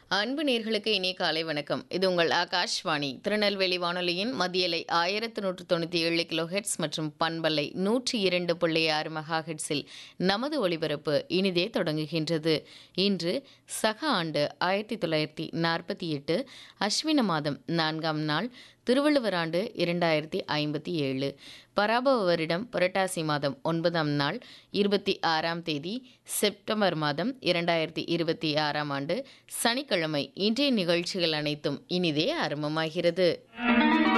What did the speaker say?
அன்பு நேர்களுக்கு இனிய காலை வணக்கம் இது உங்கள் ஆகாஷ்வாணி திருநெல்வேலி வானொலியின் மத்தியலை ஆயிரத்து நூற்று தொண்ணூற்றி ஏழு கிலோ ஹெட்ஸ் மற்றும் பண்பலை நூற்றி இரண்டு புள்ளி ஆறு மெகா ஹெட்ஸில் நமது ஒளிபரப்பு இனிதே தொடங்குகின்றது இன்று சக ஆண்டு ஆயிரத்தி தொள்ளாயிரத்தி நாற்பத்தி எட்டு அஸ்வின மாதம் நான்காம் நாள் திருவள்ளுவர் ஆண்டு இரண்டாயிரத்தி ஐம்பத்தி ஏழு பராபவ வருடம் புரட்டாசி மாதம் ஒன்பதாம் நாள் இருபத்தி ஆறாம் தேதி செப்டம்பர் மாதம் இரண்டாயிரத்தி இருபத்தி ஆறாம் ஆண்டு சனிக்கிழமை இன்றைய நிகழ்ச்சிகள் அனைத்தும் இனிதே ஆரம்பமாகிறது